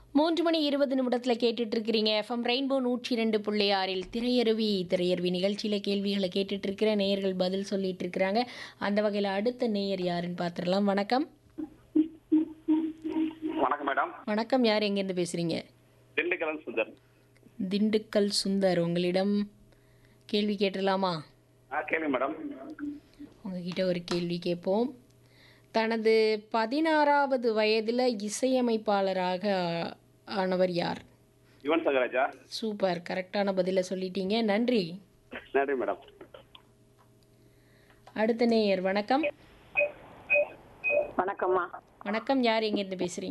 மூன்று மணி இருபது நிமிடத்தில் கேட்டுட்டு இருக்கிறீங்க எஃப்எம் ரெயின்போ நூற்றி ரெண்டு புள்ளி ஆறில் திரையருவி திரையருவி நிகழ்ச்சியில் கேள்விகளை கேட்டுட்டு இருக்கிற நேயர்கள் பதில் சொல்லிட்டு இருக்கிறாங்க அந்த வகையில் அடுத்த நேயர் யாருன்னு பார்த்துடலாம் வணக்கம் வணக்கம் மேடம் வணக்கம் யார் எங்கேருந்து பேசுகிறீங்க திண்டுக்கலன் சுந்தர் திண்டுக்கல் சுந்தர் உங்களிடம் கேள்வி கேட்டுடலாமா ஆ கேளுங்க மேடம் உங்ககிட்ட ஒரு கேள்வி கேட்போம் தனது பதினாறாவது வயதில் இசையமைப்பாளராக ஆ- ஆனவர் யார் யுவன் சங்கராஜா சூப்பர் கரெக்டான பதிலை சொல்லிட்டீங்க நன்றி நன்றி மேடம் அடுத்த நேயர் வணக்கம் வணக்கம்மா வணக்கம் யார் எங்கேருந்து பேசுகிறீங்க